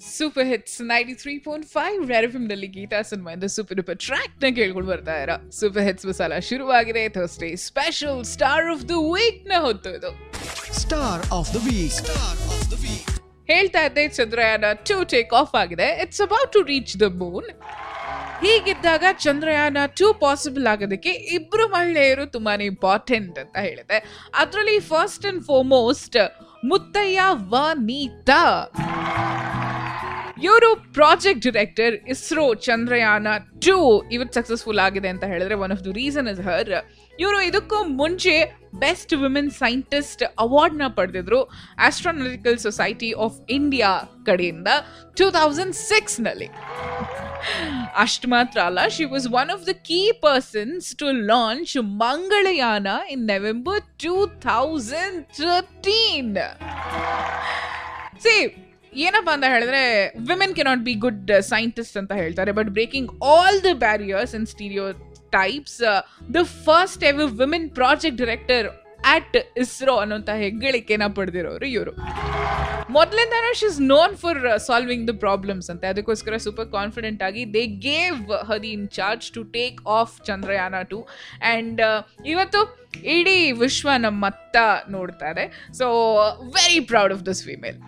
Super hits ninety three point five red F ನಲ್ಲಿ ಗೀತಾ ಸಿನಿಮಾಯಿಂದ super duper track ನ ಕೇಳ್ಕೊಂಡು ಬರ್ತಾ ಇರ ಸೂಪರ್ ಹಿಟ್ಸ್ ಮಸಾಲ ಶುರುವಾಗಿದೆ Thursday special star of the week ನ ಹೊತ್ತು ಇದು Star of the Week. Star of the Week. ಹೇಳ್ತಾ ಇದ್ದೆ ಚಂದ್ರಯಾನ ಟು ಟೇಕ್ ಆಫ್ ಆಗಿದೆ it's about to reach the moon ಹೀಗಿದ್ದಾಗ ಚಂದ್ರಯಾನ ಟು ಪಾಸಿಬಲ್ ಆಗೋದಕ್ಕೆ ಇಬ್ರು ಮಹಿಳೆಯರು ತುಂಬಾನೇ ಇಂಪಾರ್ಟೆಂಟ್ ಅಂತ ಹೇಳಿದೆ ಅದರಲ್ಲಿ first and foremost Muthayya Vanitha ಇವರು project director ISRO Chandrayaan two ಇವತ್ತು ಸಕ್ಸಸ್ಫುಲ್ ಆಗಿದೆ ಅಂತ ಹೇಳಿದ್ರೆ one of the reason is her ಇವರು ಇದಕ್ಕೂ ಮುಂಚೆ ಬೆಸ್ಟ್ ವಿಮೆನ್ ಸೈಂಟಿಸ್ಟ್ ಅವಾರ್ಡ್ನ ಪಡೆದಿದ್ರು ಆಸ್ಟ್ರಾನಾಟಿಕಲ್ ಸೊಸೈಟಿ ಆಫ್ ಇಂಡಿಯಾ ಕಡೆಯಿಂದ ಟೂ ತೌಸಂಡ್ ಸಿಕ್ಸ್ನಲ್ಲಿ ಅಷ್ಟು ಮಾತ್ರ ಅಲ್ಲ she was one of the key persons to launch Mangalyaan in November two thousand thirteen ಸಿ ಏನಪ್ಪಾ ಅಂತ ಹೇಳಿದ್ರೆ women cannot be good scientist ಅಂತ ಹೇಳ್ತಾರೆ but breaking all the barriers and stereotypes the first ever women project director at ISRO ಅನ್ನೋಂಥ ಹೆಗ್ಗಳಿಕೆನ ಪಡೆದಿರೋರು ಇವರು ಮೊದಲಿಂದಾನು she is known for solving the problems ಅಂತ ಅದಕ್ಕೋಸ್ಕರ ಸೂಪರ್ ಕಾನ್ಫಿಡೆಂಟ್ ಆಗಿ they gave her the in charge to take off Chandrayaan two and ಇವತ್ತು ಇಡೀ ವಿಶ್ವ ನಮ್ಮತ್ತ ನೋಡ್ತಾರೆ so very proud of this female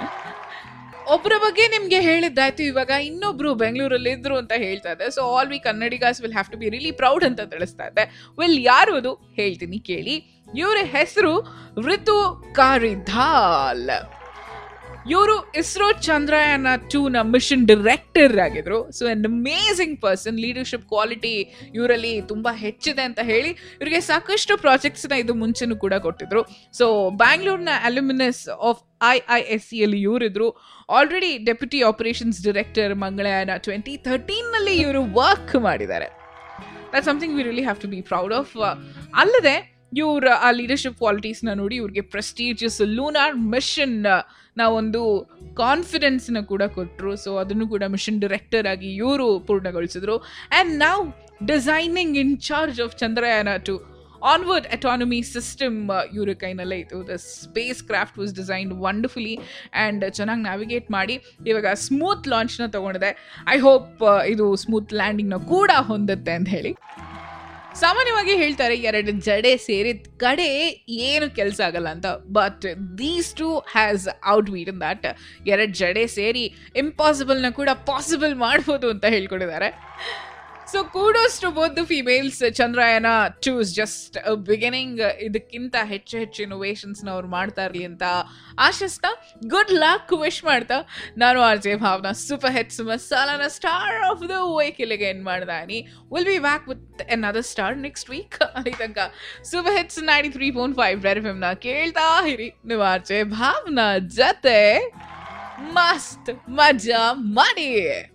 ಒಬ್ಬರ ಬಗ್ಗೆ ನಿಮ್ಗೆ ಹೇಳಿದ್ದಾಯ್ತು ಇವಾಗ ಇನ್ನೊಬ್ರು ಬೆಂಗಳೂರಲ್ಲಿ ಇದ್ರು ಅಂತ ಹೇಳ್ತಾ ಇದೆ so all we Kannadigas will have to be really proud ಅಂತ ತಿಳಿಸ್ತಾ ಇದೆ ವಿಲ್ ಯಾರು ಅದು ಹೇಳ್ತೀನಿ ಕೇಳಿ ಇವರ ಹೆಸರು ಋತು ಕಾರಿಧಾಲ್ ಇವರು ಇಸ್ರೋ ಚಂದ್ರಯಾನ ಟೂ ನ ಮಿಷನ್ ಡೈರೆಕ್ಟರ್ ಆಗಿದ್ರು so an amazing person leadership quality ಇವರಲ್ಲಿ ತುಂಬಾ ಹೆಚ್ಚಿದೆ ಅಂತ ಹೇಳಿ ಇವರಿಗೆ ಸಾಕಷ್ಟು ಪ್ರಾಜೆಕ್ಟ್ಸ್ ನ ಇದು ಮುಂಚೆನೂ ಕೂಡ ಕೊಟ್ಟಿದ್ರು ಸೊ ಬ್ಯಾಂಗ್ಳೂರ್ನ alumnus of I I S C ಅಲ್ಲಿ ಇವರಿದ್ರು already deputy operations director Mangalyaan twenty ಥರ್ಟೀನ್ನಲ್ಲಿ ಇವರು ವರ್ಕ್ ಮಾಡಿದ್ದಾರೆ that something we really have to be proud of ಅಲ್ಲದೆ ಇವ್ರ ಆ ಲೀಡರ್ಶಿಪ್ ಕ್ವಾಲಿಟೀಸ್ನ ನೋಡಿ ಇವ್ರಿಗೆ ಪ್ರೆಸ್ಟೀಜಿಯಸ್ ಲೂನಾರ್ ಮಿಷನ್ ನ ಒಂದು ಕಾನ್ಫಿಡೆನ್ಸ್ನ ಕೂಡ ಕೊಟ್ಟರು ಸೊ ಅದನ್ನು ಕೂಡ ಮಿಷನ್ ಡೈರೆಕ್ಟರ್ ಆಗಿ ಇವರು ಪೂರ್ಣಗೊಳಿಸಿದ್ರು ಆ್ಯಂಡ್ ನಾವು designing in charge of Chandrayaan two onward autonomy system ಇವ್ರ ಕೈನಲ್ಲೇ ಇತ್ತು the spacecraft was designed wonderfully and ಚೆನ್ನಾಗಿ ನ್ಯಾವಿಗೇಟ್ ಮಾಡಿ ಇವಾಗ ಸ್ಮೂತ್ ಲಾಂಚ್ನ ತೊಗೊಂಡಿದೆ ಐ ಹೋಪ್ ಇದು ಸ್ಮೂತ್ ಲ್ಯಾಂಡಿಂಗ್ನ ಕೂಡ ಹೊಂದುತ್ತೆ ಅಂತ ಹೇಳಿ ಸಾಮಾನ್ಯವಾಗಿ ಹೇಳ್ತಾರೆ ಎರಡು ಜಡೆ ಸೇರಿದ ಕಡೆ ಏನು ಕೆಲಸ ಆಗಲ್ಲ ಅಂತ but these two has outweighed in that ಎರಡು ಜಡೆ ಸೇರಿ ಇಂಪಾಸಿಬಲ್ನ ಕೂಡ ಪಾಸಿಬಲ್ ಮಾಡ್ಬೋದು ಅಂತ ಹೇಳ್ಕೊಂಡಿದ್ದಾರೆ so kudos to both the females Chandrayaan choose just beginning ಇದಕ್ಕಿಂತ ಹೆಚ್ಚು ಹೆಚ್ಚು ಇನೋವೇಷನ್ಸ್ನ ಅವ್ರು ಮಾಡ್ತಾ ಇರಲಿ ಅಂತ ಆಶಿಸ್ತಾ ಗುಡ್ ಲಕ್ ವಿಶ್ ಮಾಡ್ತಾ ನಾನು R J Bhavana super hits ಮಸಾಲಾನ ಸ್ಟಾರ್ ಆಫ್ ದ ವೀಕ್ ಇಲ್ಲಿಗೆ ಎಂಡ್ ಮಾಡ್ದಾನಿ will be back with another star next week ಅಲ್ಲಿ ತನಕ super hits ninety three point five red F ನ ಕೇಳ್ತಾ ಇರಿ ನೀವು ಆರ್ ಜೆ ಭಾವನಾ ಜತೆ ಮಸ್ತ್ ಮಜಾ ಮಾಡಿ